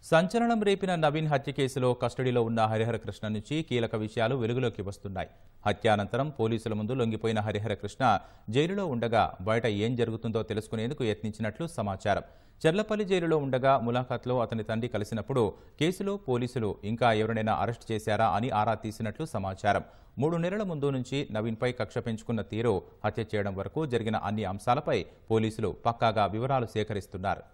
సంచలనం రేపిన నవీన్ హత్య కేసులో కస్టడీలో ఉన్న హరిహర కృష్ణ నుంచి కీలక విషయాలు వెలుగులోకి వస్తున్నాయి హత్యానంతరం పోలీసుల ముందు లొంగిపోయిన హరిహర కృష్ణ జైలులో ఉండగా బయట ఏం జరుగుతుందో తెలుసుకునేందుకు యత్నించినట్లు సమాచారం చెర్లపల్లి జైలులో ఉండగా ములాఖాత్లో అతని తండ్రి కలిసినప్పుడు కేసులో పోలీసులు ఇంకా ఎవరినైనా అరెస్ట్ చేశారా అని ఆరా తీసినట్లు సమాచారం మూడు నెలల ముందు నుంచి నవీన్పై కక్ష పెంచుకున్న తీరు హత్య చేయడం వరకు జరిగిన అన్ని అంశాలపై పోలీసులు పక్కాగా వివరాలు సేకరిస్తున్నారు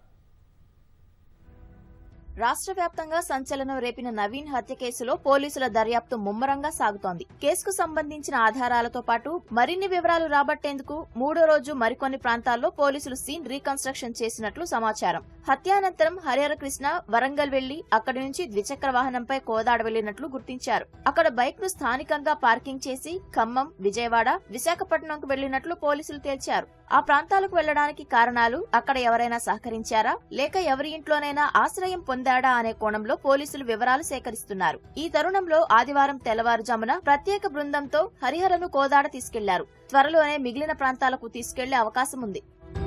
రాష్ట్ర వ్యాప్తంగా సంచలనం రేపిన నవీన్ హత్య కేసులో పోలీసుల దర్యాప్తు ముమ్మరంగా సాగుతోంది కేసుకు సంబంధించిన ఆధారాలతో పాటు మరిన్ని వివరాలు రాబట్టేందుకు మూడో రోజు మరికొన్ని ప్రాంతాల్లో పోలీసులు సీన్ రీకన్స్ట్రక్షన్ చేసినట్లు సమాచారం హత్యానంతరం హరిహర కృష్ణ వరంగల్ వెళ్లి అక్కడి నుంచి ద్విచక్ర వాహనంపై కోదాడ వెళ్లినట్లు గుర్తించారు అక్కడ బైక్ ను స్థానికంగా పార్కింగ్ చేసి ఖమ్మం విజయవాడ విశాఖపట్నంకు వెళ్లినట్లు పోలీసులు తేల్చారు ఆ ప్రాంతాలకు వెళ్లడానికి కారణాలు అక్కడ ఎవరైనా సహకరించారా లేక ఎవరి ఇంట్లోనైనా ఆశ్రయం పొందాడా అనే కోణంలో పోలీసులు వివరాలు సేకరిస్తున్నారు ఈ తరుణంలో ఆదివారం తెల్లవారుజామున ప్రత్యేక బృందంతో హరిహరను కోదాడ తీసుకెళ్లారు త్వరలోనే మిగిలిన ప్రాంతాలకు తీసుకెళ్లే అవకాశం ఉంది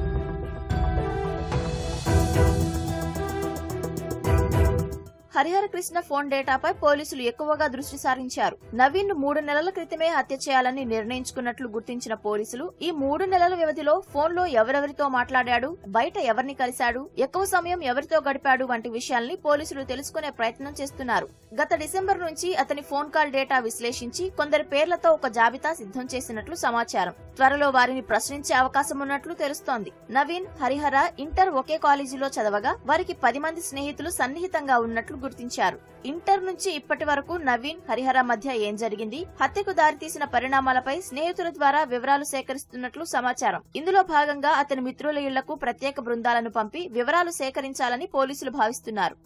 హరిహర కృష్ణ ఫోన్ డేటాపై పోలీసులు ఎక్కువగా దృష్టి సారించారు నవీన్ ను మూడు నెలల క్రితమే హత్య చేయాలని నిర్ణయించుకున్నట్లు గుర్తించిన పోలీసులు ఈ మూడు నెలల వ్యవధిలో ఫోన్ లో ఎవరెవరితో మాట్లాడాడు బయట ఎవరిని కలిశాడు ఎక్కువ సమయం ఎవరితో గడిపాడు వంటి విషయాల్ని పోలీసులు తెలుసుకునే ప్రయత్నం చేస్తున్నారు గత డిసెంబర్ నుంచి అతని ఫోన్ కాల్ డేటా విశ్లేషించి కొందరి పేర్లతో ఒక జాబితా సిద్ధం చేసినట్లు సమాచారం త్వరలో వారిని ప్రశ్నించే అవకాశం ఉన్నట్లు తెలుస్తోంది నవీన్ హరిహర ఇంటర్ ఒకే కాలేజీలో చదవగా వారికి పది మంది స్నేహితులు సన్నిహితంగా ఉన్నట్లు గుర్తించారు ఇంటర్ నుంచి ఇప్పటి వరకు నవీన్ హరిహర మధ్య ఏం జరిగింది హత్యకు దారితీసిన పరిణామాలపై స్నేహితుల ద్వారా వివరాలు సేకరిస్తున్నట్లు సమాచారం ఇందులో భాగంగా అతని మిత్రుల ఇళ్లకు ప్రత్యేక బృందాలను పంపి వివరాలు సేకరించాలని పోలీసులు భావిస్తున్నారు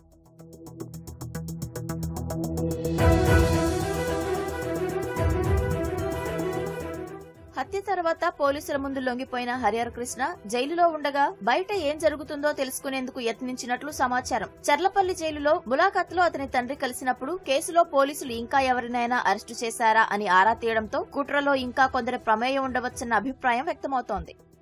హత్య తర్వాత పోలీసుల ముందు లొంగిపోయిన హరిహర కృష్ణ జైలులో ఉండగా బయట ఏం జరుగుతుందో తెలుసుకునేందుకు యత్నించినట్లు సమాచారం చర్లపల్లి జైలులో ములాఖాత్లో అతని తండ్రి కలిసినప్పుడు కేసులో పోలీసులు ఇంకా ఎవరినైనా అరెస్టు చేశారా అని ఆరా తీయడంతో కుట్రలో ఇంకా కొందరి ప్రమేయం ఉండవచ్చన్న అభిప్రాయం వ్యక్తమవుతోంది